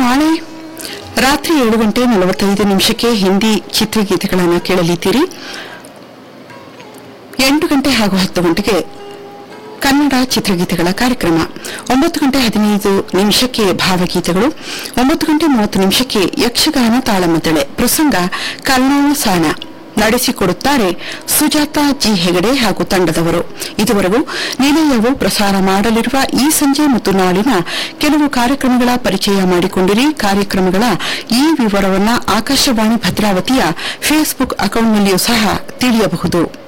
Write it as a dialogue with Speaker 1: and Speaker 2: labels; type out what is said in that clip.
Speaker 1: ನಾಳೆ ರಾತ್ರಿ ಏಳು ಗಂಟೆ ನಲವತ್ತೈದು ನಿಮಿಷಕ್ಕೆ ಹಿಂದಿ ಚಿತ್ರಗೀತೆಗಳನ್ನು ಕೇಳಲಿದ್ದೀರಿ ಎಂಟು ಗಂಟೆ ಹಾಗೂ ಹತ್ತು ಗಂಟೆಗೆ ಕನ್ನಡ ಚಿತ್ರಗೀತೆಗಳ ಕಾರ್ಯಕ್ರಮ ಒಂಬತ್ತು ಗಂಟೆ ಹದಿನೈದು ನಿಮಿಷಕ್ಕೆ ಭಾವಗೀತೆಗಳು ಒಂಬತ್ತು ಗಂಟೆ ಮೂವತ್ತು ನಿಮಿಷಕ್ಕೆ ಯಕ್ಷಗಾನ ತಾಳಮದ್ದಳೆ ಪ್ರಸಂಗ ಕರ್ನಾಳ ಸಾಣ ನಡೆಸಿಕೊಡುತ್ತಾರೆ ಸುಜಾತ ಜಿ ಹೆಗಡೆ ಹಾಗೂ ತಂಡದವರು ಇದುವರೆಗೂ ನಿಲಯವು ಪ್ರಸಾರ ಮಾಡಲಿರುವ ಈ ಸಂಜೆ ಮತ್ತು ನಾಳಿನ ಕೆಲವು ಕಾರ್ಯಕ್ರಮಗಳ ಪರಿಚಯ ಮಾಡಿಕೊಂಡಿರಿ ಕಾರ್ಯಕ್ರಮಗಳ ಈ ವಿವರವನ್ನು ಆಕಾಶವಾಣಿ ಭದ್ರಾವತಿಯ ಫೇಸ್ಬುಕ್ ಅಕೌಂಟ್ನಲ್ಲಿಯೂ ಸಹ ತಿಳಿಯಬಹುದು